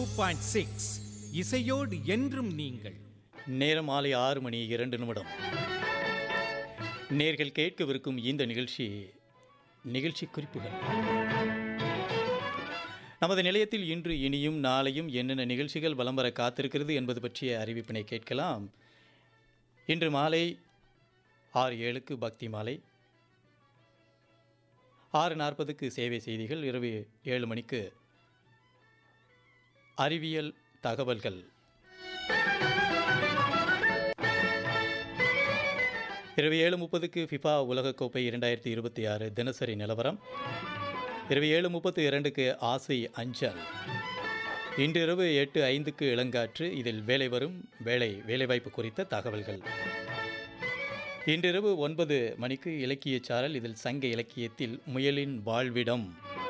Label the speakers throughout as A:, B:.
A: point six இசையோடு என்றும் நீங்கள்
B: நேரம் மாலை ஆறு மணி இரண்டு நிமிடம் நேர்கள் கேட்கவிருக்கும் இந்த நிகழ்ச்சி நிகழ்ச்சி குறிப்புகள் நமது நிலையத்தில் இன்று இனியும் நாளையும் என்னென்ன நிகழ்ச்சிகள் வலம் வர காத்திருக்கிறது என்பது பற்றிய அறிவிப்பினை கேட்கலாம் இன்று மாலை ஆறு ஏழுக்கு பக்தி மாலை ஆறு நாற்பதுக்கு சேவை செய்திகள் இரவு ஏழு மணிக்கு அறிவியல் தகவல்கள் இரவு ஏழு முப்பதுக்கு ஃபிஃபா உலகக்கோப்பை இரண்டாயிரத்தி இருபத்தி ஆறு தினசரி நிலவரம் இரவு ஏழு முப்பத்து இரண்டுக்கு ஆசை அஞ்சல் இன்றிரவு எட்டு ஐந்துக்கு இளங்காற்று இதில் வேலை வரும் வேலை வேலைவாய்ப்பு குறித்த தகவல்கள் இன்றிரவு ஒன்பது மணிக்கு இலக்கிய சாரல் இதில் சங்க இலக்கியத்தில் முயலின் வாழ்விடம்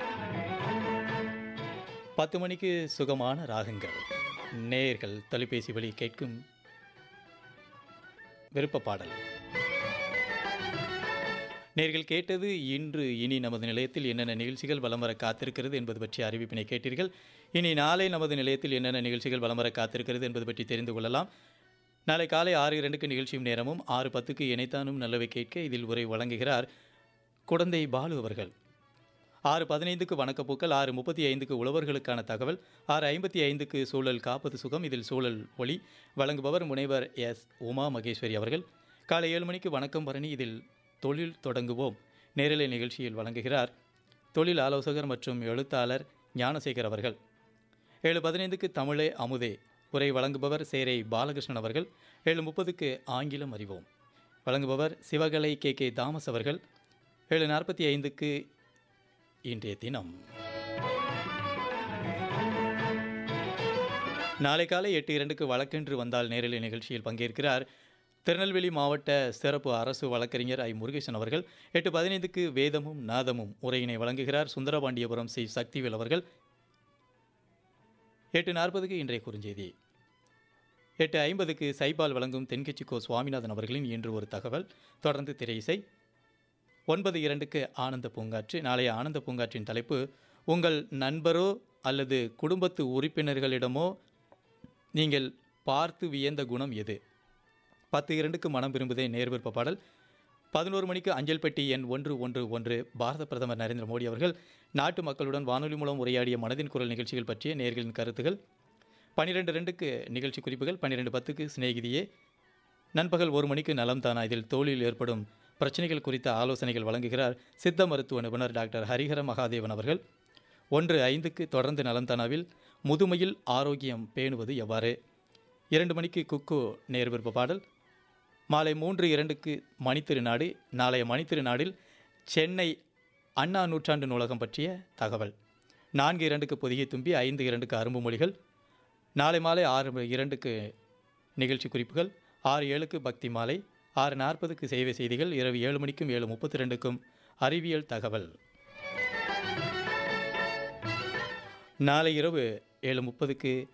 B: பத்து மணிக்கு சுகமான ராகங்கள் நேயர்கள் தொலைபேசி வழி கேட்கும் விருப்ப பாடல் நேர்கள் கேட்டது இன்று இனி நமது நிலையத்தில் என்னென்ன நிகழ்ச்சிகள் வலம் வர காத்திருக்கிறது என்பது பற்றிய அறிவிப்பினை கேட்டீர்கள் இனி நாளை நமது நிலையத்தில் என்னென்ன நிகழ்ச்சிகள் வலம் வர காத்திருக்கிறது என்பது பற்றி தெரிந்து கொள்ளலாம் நாளை காலை ஆறு இரண்டுக்கு நிகழ்ச்சியும் நேரமும் ஆறு பத்துக்கு இணைத்தானும் நல்லவை கேட்க இதில் உரை வழங்குகிறார் குடந்தை பாலு அவர்கள் ஆறு பதினைந்துக்கு வணக்கப்பூக்கள் ஆறு முப்பத்தி ஐந்துக்கு உழவர்களுக்கான தகவல் ஆறு ஐம்பத்தி ஐந்துக்கு சூழல் காப்பது சுகம் இதில் சூழல் ஒளி வழங்குபவர் முனைவர் எஸ் உமா மகேஸ்வரி அவர்கள் காலை ஏழு மணிக்கு வணக்கம் பரணி இதில் தொழில் தொடங்குவோம் நேரலை நிகழ்ச்சியில் வழங்குகிறார் தொழில் ஆலோசகர் மற்றும் எழுத்தாளர் ஞானசேகர் அவர்கள் ஏழு பதினைந்துக்கு தமிழே அமுதே உரை வழங்குபவர் சேரை பாலகிருஷ்ணன் அவர்கள் ஏழு முப்பதுக்கு ஆங்கிலம் அறிவோம் வழங்குபவர் சிவகலை கே கே தாமஸ் அவர்கள் ஏழு நாற்பத்தி ஐந்துக்கு இன்றைய தினம் நாளை காலை எட்டு இரண்டுக்கு வழக்கென்று வந்தால் நேரலை நிகழ்ச்சியில் பங்கேற்கிறார் திருநெல்வேலி மாவட்ட சிறப்பு அரசு வழக்கறிஞர் ஐ முருகேசன் அவர்கள் எட்டு பதினைந்துக்கு வேதமும் நாதமும் உரையினை வழங்குகிறார் சுந்தரபாண்டியபுரம் சி சக்திவேல் அவர்கள் எட்டு நாற்பதுக்கு இன்றைய குறுஞ்செய்தி எட்டு ஐம்பதுக்கு சைபால் வழங்கும் தென்கட்சி கோ சுவாமிநாதன் அவர்களின் இன்று ஒரு தகவல் தொடர்ந்து திரை இசை ஒன்பது இரண்டுக்கு ஆனந்த பூங்காற்று நாளைய ஆனந்த பூங்காற்றின் தலைப்பு உங்கள் நண்பரோ அல்லது குடும்பத்து உறுப்பினர்களிடமோ நீங்கள் பார்த்து வியந்த குணம் எது பத்து இரண்டுக்கு மனம் விரும்புதே நேர்விருப்ப பாடல் பதினோரு மணிக்கு அஞ்சல் பெட்டி எண் ஒன்று ஒன்று ஒன்று பாரத பிரதமர் நரேந்திர மோடி அவர்கள் நாட்டு மக்களுடன் வானொலி மூலம் உரையாடிய மனதின் குரல் நிகழ்ச்சிகள் பற்றிய நேர்களின் கருத்துகள் பன்னிரெண்டு ரெண்டுக்கு நிகழ்ச்சி குறிப்புகள் பன்னிரெண்டு பத்துக்கு சிநேகிதியே நண்பகல் ஒரு மணிக்கு நலம் தானா இதில் தோளில் ஏற்படும் பிரச்சனைகள் குறித்த ஆலோசனைகள் வழங்குகிறார் சித்த மருத்துவ நிபுணர் டாக்டர் ஹரிஹர மகாதேவன் அவர்கள் ஒன்று ஐந்துக்கு தொடர்ந்து நலம்தானாவில் முதுமையில் ஆரோக்கியம் பேணுவது எவ்வாறு இரண்டு மணிக்கு குக்கு நேர்விருப்ப பாடல் மாலை மூன்று இரண்டுக்கு மணித்திருநாடு நாளைய மணித்திருநாடில் சென்னை அண்ணா நூற்றாண்டு நூலகம் பற்றிய தகவல் நான்கு இரண்டுக்கு பொதிகை தும்பி ஐந்து இரண்டுக்கு அரும்பு மொழிகள் நாளை மாலை ஆறு இரண்டுக்கு நிகழ்ச்சி குறிப்புகள் ஆறு ஏழுக்கு பக்தி மாலை ஆறு நாற்பதுக்கு சேவை செய்திகள் இரவு ஏழு மணிக்கும் ஏழு முப்பத்தி ரெண்டுக்கும் அறிவியல் தகவல் நாளை இரவு ஏழு முப்பதுக்கு